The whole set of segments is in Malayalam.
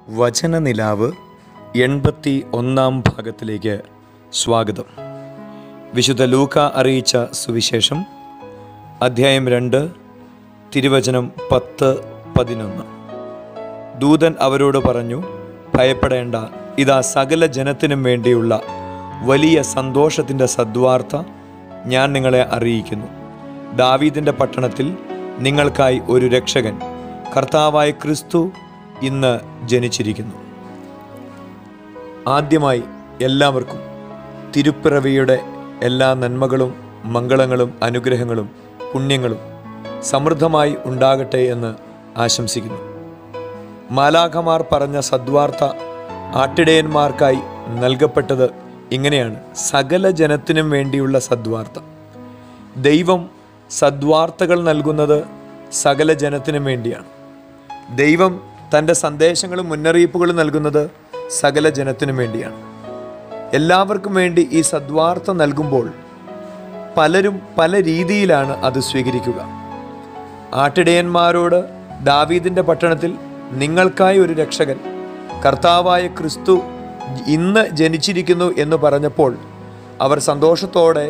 വചനനിലാവ് എൺപത്തി ഒന്നാം ഭാഗത്തിലേക്ക് സ്വാഗതം വിശുദ്ധ ലൂക്ക അറിയിച്ച സുവിശേഷം അധ്യായം രണ്ട് തിരുവചനം പത്ത് പതിനൊന്ന് ദൂതൻ അവരോട് പറഞ്ഞു ഭയപ്പെടേണ്ട ഇതാ സകല ജനത്തിനും വേണ്ടിയുള്ള വലിയ സന്തോഷത്തിൻ്റെ സദ്വാർത്ത ഞാൻ നിങ്ങളെ അറിയിക്കുന്നു ദാവീദിൻ്റെ പട്ടണത്തിൽ നിങ്ങൾക്കായി ഒരു രക്ഷകൻ കർത്താവായ ക്രിസ്തു ഇന്ന് ജനിച്ചിരിക്കുന്നു ആദ്യമായി എല്ലാവർക്കും തിരുപ്പിറവിയുടെ എല്ലാ നന്മകളും മംഗളങ്ങളും അനുഗ്രഹങ്ങളും പുണ്യങ്ങളും സമൃദ്ധമായി ഉണ്ടാകട്ടെ എന്ന് ആശംസിക്കുന്നു മാലാഖമാർ പറഞ്ഞ സദ്വാർത്ത ആട്ടിടയന്മാർക്കായി നൽകപ്പെട്ടത് ഇങ്ങനെയാണ് സകല ജനത്തിനും വേണ്ടിയുള്ള സദ്വാർത്ത ദൈവം സദ്വാർത്തകൾ നൽകുന്നത് സകല ജനത്തിനും വേണ്ടിയാണ് ദൈവം തൻ്റെ സന്ദേശങ്ങളും മുന്നറിയിപ്പുകളും നൽകുന്നത് സകല ജനത്തിനും വേണ്ടിയാണ് എല്ലാവർക്കും വേണ്ടി ഈ സദ്വാർത്ത നൽകുമ്പോൾ പലരും പല രീതിയിലാണ് അത് സ്വീകരിക്കുക ആട്ടിടയന്മാരോട് ദാവീദിൻ്റെ പട്ടണത്തിൽ നിങ്ങൾക്കായി ഒരു രക്ഷകൻ കർത്താവായ ക്രിസ്തു ഇന്ന് ജനിച്ചിരിക്കുന്നു എന്ന് പറഞ്ഞപ്പോൾ അവർ സന്തോഷത്തോടെ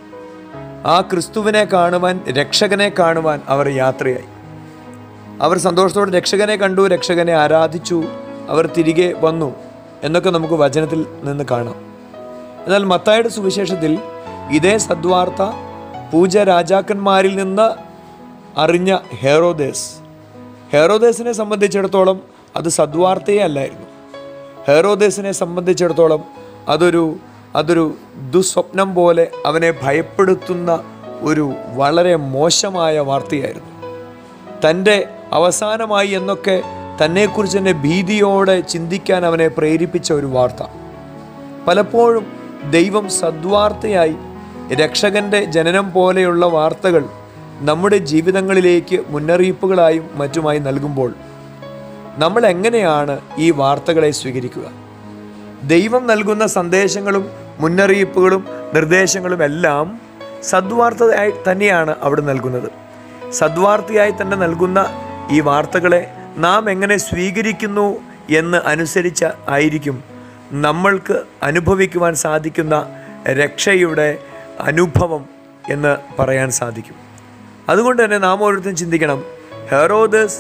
ആ ക്രിസ്തുവിനെ കാണുവാൻ രക്ഷകനെ കാണുവാൻ അവർ യാത്രയായി അവർ സന്തോഷത്തോടെ രക്ഷകനെ കണ്ടു രക്ഷകനെ ആരാധിച്ചു അവർ തിരികെ വന്നു എന്നൊക്കെ നമുക്ക് വചനത്തിൽ നിന്ന് കാണാം എന്നാൽ മത്തായുടെ സുവിശേഷത്തിൽ ഇതേ സദ്വാർത്ത പൂജ രാജാക്കന്മാരിൽ നിന്ന് അറിഞ്ഞ ഹെറോദേസ് ഹെറോദേസിനെ സംബന്ധിച്ചിടത്തോളം അത് സദ്വാർത്തയേ അല്ലായിരുന്നു ഹെറോദേസിനെ സംബന്ധിച്ചിടത്തോളം അതൊരു അതൊരു ദുസ്വപ്നം പോലെ അവനെ ഭയപ്പെടുത്തുന്ന ഒരു വളരെ മോശമായ വാർത്തയായിരുന്നു തൻ്റെ അവസാനമായി എന്നൊക്കെ തന്നെക്കുറിച്ച് തന്നെ ഭീതിയോടെ ചിന്തിക്കാൻ അവനെ പ്രേരിപ്പിച്ച ഒരു വാർത്ത പലപ്പോഴും ദൈവം സദ്വാർത്തയായി രക്ഷകന്റെ ജനനം പോലെയുള്ള വാർത്തകൾ നമ്മുടെ ജീവിതങ്ങളിലേക്ക് മുന്നറിയിപ്പുകളായും മറ്റുമായി നൽകുമ്പോൾ നമ്മൾ എങ്ങനെയാണ് ഈ വാർത്തകളെ സ്വീകരിക്കുക ദൈവം നൽകുന്ന സന്ദേശങ്ങളും മുന്നറിയിപ്പുകളും നിർദ്ദേശങ്ങളും എല്ലാം സദ്വാർത്തയായി തന്നെയാണ് അവിടെ നൽകുന്നത് സദ്വാർത്തയായി തന്നെ നൽകുന്ന ഈ വാർത്തകളെ നാം എങ്ങനെ സ്വീകരിക്കുന്നു എന്ന് അനുസരിച്ച് ആയിരിക്കും നമ്മൾക്ക് അനുഭവിക്കുവാൻ സാധിക്കുന്ന രക്ഷയുടെ അനുഭവം എന്ന് പറയാൻ സാധിക്കും അതുകൊണ്ട് തന്നെ നാം ഓരോരുത്തരും ചിന്തിക്കണം ഹെറോദസ്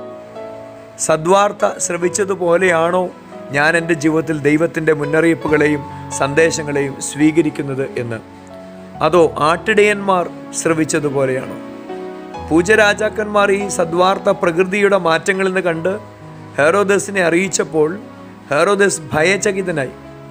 സദ്വാർത്ത ശ്രവിച്ചതുപോലെയാണോ ഞാൻ എൻ്റെ ജീവിതത്തിൽ ദൈവത്തിൻ്റെ മുന്നറിയിപ്പുകളെയും സന്ദേശങ്ങളെയും സ്വീകരിക്കുന്നത് എന്ന് അതോ ആട്ടിടയന്മാർ ശ്രവിച്ചതുപോലെയാണോ പൂജരാജാക്കന്മാർ ഈ സദ്വാർത്ത പ്രകൃതിയുടെ മാറ്റങ്ങളിൽ നിന്ന് കണ്ട് ഹെറോദസിനെ അറിയിച്ചപ്പോൾ ഹെറോദസ് ഭയചകിതനായി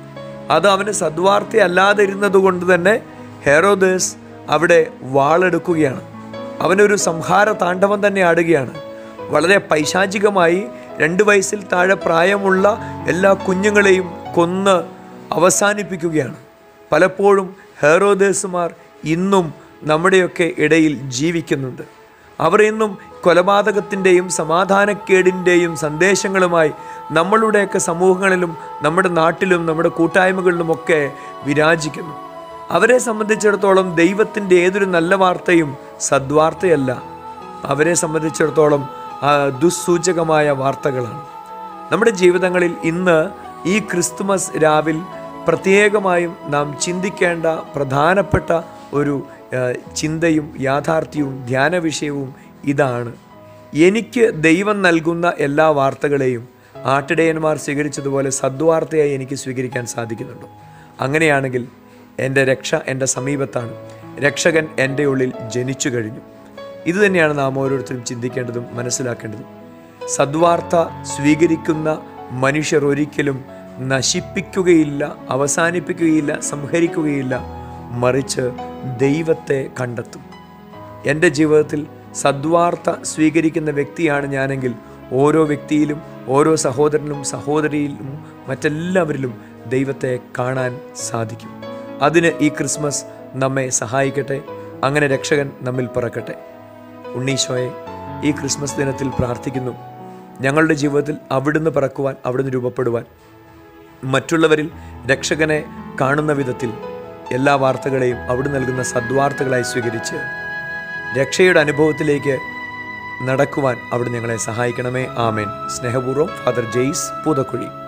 അത് അവന് സദ്വാർത്ത അല്ലാതെ ഇരുന്നത് കൊണ്ട് തന്നെ ഹെറോദസ് അവിടെ വാളെടുക്കുകയാണ് അവനൊരു സംഹാര താണ്ഡവം തന്നെ ആടുകയാണ് വളരെ പൈശാചികമായി രണ്ട് വയസ്സിൽ താഴെ പ്രായമുള്ള എല്ലാ കുഞ്ഞുങ്ങളെയും കൊന്ന് അവസാനിപ്പിക്കുകയാണ് പലപ്പോഴും ഹെറോദേസുമാർ ഇന്നും നമ്മുടെയൊക്കെ ഇടയിൽ ജീവിക്കുന്നുണ്ട് അവർ ഇന്നും കൊലപാതകത്തിൻ്റെയും സമാധാനക്കേടിൻ്റെയും സന്ദേശങ്ങളുമായി നമ്മളുടെയൊക്കെ സമൂഹങ്ങളിലും നമ്മുടെ നാട്ടിലും നമ്മുടെ കൂട്ടായ്മകളിലുമൊക്കെ വിരാജിക്കുന്നു അവരെ സംബന്ധിച്ചിടത്തോളം ദൈവത്തിൻ്റെ ഏതൊരു നല്ല വാർത്തയും സദ്വാർത്തയല്ല അവരെ സംബന്ധിച്ചിടത്തോളം ആ, ദുസ്സൂചകമായ വാർത്തകളാണ് നമ്മുടെ ജീവിതങ്ങളിൽ ഇന്ന് ഈ ക്രിസ്തുമസ് രാവിൽ പ്രത്യേകമായും നാം ചിന്തിക്കേണ്ട പ്രധാനപ്പെട്ട ഒരു ആ, ചിന്തയും യാഥാർത്ഥ്യവും ധ്യാന വിഷയവും ഇതാണ് എനിക്ക് ദൈവം നൽകുന്ന എല്ലാ വാർത്തകളെയും ആട്ടിടയന്മാർ സ്വീകരിച്ചതുപോലെ സദ്വാർത്തയായി എനിക്ക് സ്വീകരിക്കാൻ സാധിക്കുന്നുണ്ടോ അങ്ങനെയാണെങ്കിൽ എൻ്റെ രക്ഷ എൻ്റെ സമീപത്താണ് രക്ഷകൻ എൻ്റെ ഉള്ളിൽ ജനിച്ചു കഴിഞ്ഞു ഇത് തന്നെയാണ് നാം ഓരോരുത്തരും ചിന്തിക്കേണ്ടതും മനസ്സിലാക്കേണ്ടതും സദ്വാർത്ത സ്വീകരിക്കുന്ന മനുഷ്യർ ഒരിക്കലും നശിപ്പിക്കുകയില്ല അവസാനിപ്പിക്കുകയില്ല സംഹരിക്കുകയില്ല മറിച്ച് ദൈവത്തെ കണ്ടെത്തും എൻ്റെ ജീവിതത്തിൽ സദ്വാർത്ത സ്വീകരിക്കുന്ന വ്യക്തിയാണ് ഞാനെങ്കിൽ ഓരോ വ്യക്തിയിലും ഓരോ സഹോദരനും സഹോദരിയിലും മറ്റെല്ലാവരിലും ദൈവത്തെ കാണാൻ സാധിക്കും അതിന് ഈ ക്രിസ്മസ് നമ്മെ സഹായിക്കട്ടെ അങ്ങനെ രക്ഷകൻ നമ്മിൽ പിറക്കട്ടെ ഉണ്ണീശോയെ ഈ ക്രിസ്മസ് ദിനത്തിൽ പ്രാർത്ഥിക്കുന്നു ഞങ്ങളുടെ ജീവിതത്തിൽ അവിടുന്ന് പിറക്കുവാൻ അവിടുന്ന് രൂപപ്പെടുവാൻ മറ്റുള്ളവരിൽ രക്ഷകനെ കാണുന്ന വിധത്തിൽ എല്ലാ വാർത്തകളെയും അവിടെ നൽകുന്ന സദ്വാർത്തകളായി സ്വീകരിച്ച് രക്ഷയുടെ അനുഭവത്തിലേക്ക് നടക്കുവാൻ അവിടെ ഞങ്ങളെ സഹായിക്കണമേ ആമേൻ സ്നേഹപൂർവ്വം ഫാദർ ജെയ്സ് പൂതക്കുഴി